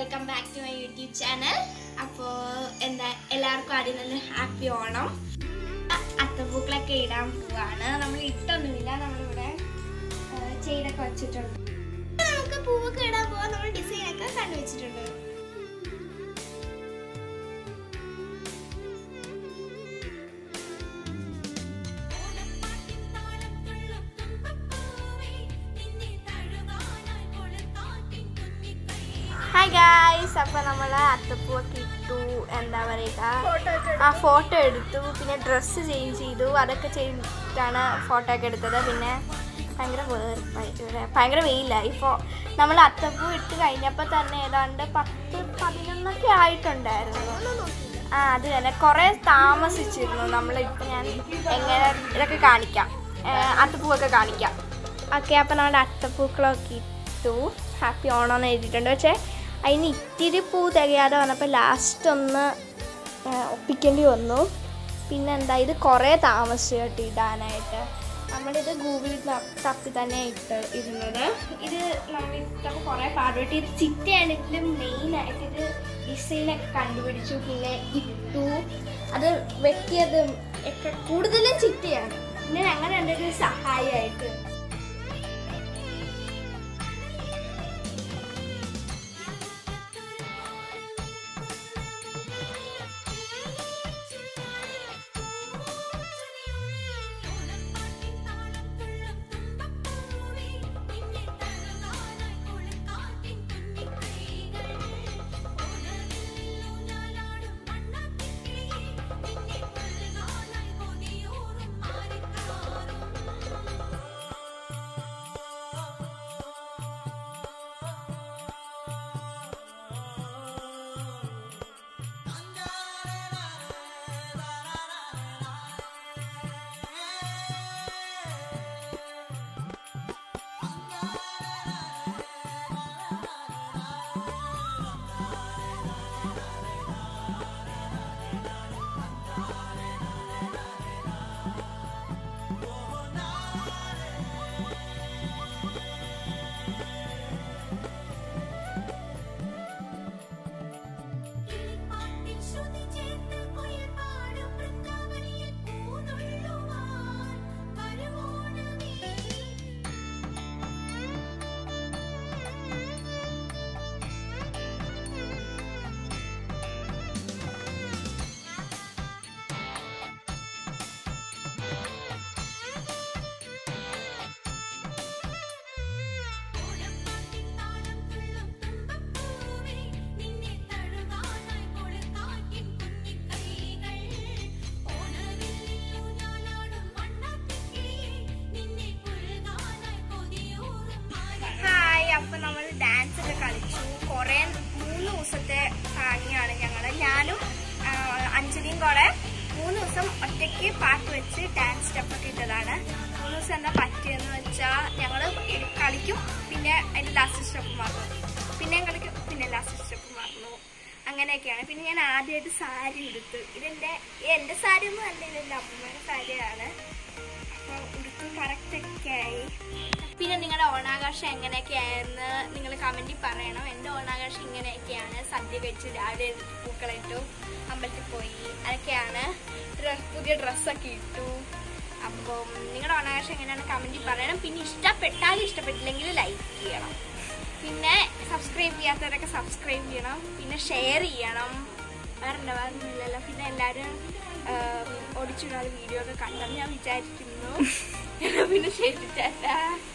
welcome back to my YouTube channel അപ്പോൾ എന്താ എല്ലാവർക്കും ആദ്യം തന്നെ ഹാപ്പി ഓണം അ- അത്തപ്പൂക്കളൊക്കെ ഇടാൻ പോവാണ് നമ്മൾ ഇട്ടൊന്നുമില്ല നമ്മളിവിടെ ആ, ചെയ്തൊക്കെ വെച്ചിട്ടുണ്ട് നമുക്ക് പൂവൊക്കെ ഇടാൻ പോവാൻ നമ്മൾ ഡിസൈനൊക്കെ കണ്ടുവച്ചിട്ടുണ്ട് ഹായ് ഗായ്സ് അപ്പോൾ നമ്മൾ അത്തപ്പൂവൊക്കെ ഇട്ടു എന്താ പറയുക ആ ഫോട്ടോ എടുത്തു പിന്നെ ഡ്രസ്സ് ചേഞ്ച് ചെയ്തു അതൊക്കെ ചെയ്തിട്ടാണ് ഫോട്ടോ ഒക്കെ എടുത്തത് പിന്നെ ഭയങ്കര വേർപ്പായി ഇവിടെ ഭയങ്കര വെയിലായി ഇപ്പോൾ നമ്മൾ അത്തപ്പൂ ഇട്ട് കഴിഞ്ഞപ്പോൾ തന്നെ ഏതാണ്ട് പത്ത് പതിനൊന്നൊക്കെ ആയിട്ടുണ്ടായിരുന്നു ആ അത് തന്നെ കുറേ താമസിച്ചിരുന്നു നമ്മളിപ്പോൾ ഞാൻ എങ്ങനെ ഇതൊക്കെ കാണിക്കാം ഏ, അത്തപ്പൂവൊക്കെ കാണിക്കാം ഓക്കെ അപ്പോൾ നമ്മുടെ അത്തപ്പൂക്കളൊക്കെ ഇട്ടു ഹാപ്പി ഓണം എന്ന് എഴുതിയിട്ടുണ്ട് പക്ഷേ അതിന് ഇത്തിരി പൂ തികയാതെ വന്നപ്പോൾ ലാസ്റ്റ് ഒന്ന് ആ, ഒപ്പിക്കേണ്ടി വന്നു പിന്നെ എന്താ ഇത് കുറേ താമസിച്ചു കേട്ടോ ഇടാനായിട്ട് നമ്മളിത് ഗൂഗിളിൽ ത- തപ്പി തന്നെ ഇട്ട് ഇരുന്നത് ഇത് നമ്മൾ ഇട്ടപ്പോൾ കുറേ പാടുപെട്ട് ഇത് ചിറ്റയാണ് ഇതിൽ മെയിനായിട്ട് ഇത് ഡിസൈനൊക്കെ കണ്ടുപിടിച്ചു പിന്നെ ഇട്ടു അത് വെട്ടിയതും ഒക്കെ കൂടുതലും ചിറ്റയാണ് പിന്നെ ഞങ്ങൾ രണ്ടൊരു സഹായമായിട്ട് ഹായ് അപ്പൊ നമ്മൾ ഡാൻസ് ഒക്കെ കളിച്ചു കുറെ മൂന്ന് ദിവസത്തെ പണിയാണ് ഞങ്ങള് ഞാനും ആ, അഞ്ജലിയും കൂടെ മൂന്ന് ദിവസം ഒറ്റയ്ക്ക് പാട്ട് വെച്ച് ഡാൻസ് സ്റ്റെപ്പൊക്കെ ഇട്ടതാണ് മൂന്ന് ദിവസം എന്താ പറ്റിയെന്ന് വെച്ചാൽ ഞങ്ങൾ കളിക്കും പിന്നെ അതിന്റെ ലാസ്റ്റ് സ്റ്റെപ്പ് മറന്നു പിന്നെ കളിക്കും പിന്നെ ലാസ്റ്റ് സ്റ്റെപ്പ് മറന്നു അങ്ങനെയൊക്കെയാണ് പിന്നെ ഞാൻ ആദ്യമായിട്ട് സാരി എടുത്തു ഇതെന്റെ എന്റെ സാരി ഒന്നും അല്ല ഇതെന്റെ അമ്മയുടെ സാരിയാണ് അപ്പോൾ ഉടുത്തും കറക്റ്റ് ഒക്കെ ആയി പിന്നെ നിങ്ങളുടെ ഓണാഘോഷം എങ്ങനെയൊക്കെയായെന്ന് നിങ്ങൾ കമൻറ്റിൽ പറയണം എൻ്റെ ഓണാഘോഷം ഇങ്ങനെയൊക്കെയാണ് സദ്യ കഴിച്ച് രാവിലെ എഴുന്നേറ്റ് പൂക്കളിട്ടു അമ്പലത്തിൽ പോയി അതൊക്കെയാണ് ഡ്രസ് പുതിയ ഡ്രസ്സൊക്കെ ഇട്ടു അപ്പം നിങ്ങളുടെ ഓണാഘോഷം എങ്ങനെയാണ് കമൻറ്റിൽ പറയണം പിന്നെ ഇഷ്ടപ്പെട്ടാലും ഇഷ്ടപ്പെട്ടില്ലെങ്കിൽ ലൈക്ക് ചെയ്യണം പിന്നെ സബ്സ്ക്രൈബ് ചെയ്യാത്തവരൊക്കെ സബ്സ്ക്രൈബ് ചെയ്യണം പിന്നെ ഷെയർ ചെയ്യണം വേറെ എന്താ വേറെ ഒന്നുമില്ലല്ലോ പിന്നെ എല്ലാവരും ഓടിച്ചിടാതെ വീഡിയോ ഒക്കെ കണ്ടെന്ന് ഞാൻ വിചാരിക്കുന്നു പിന്നെ ശരി ചേട്ടാ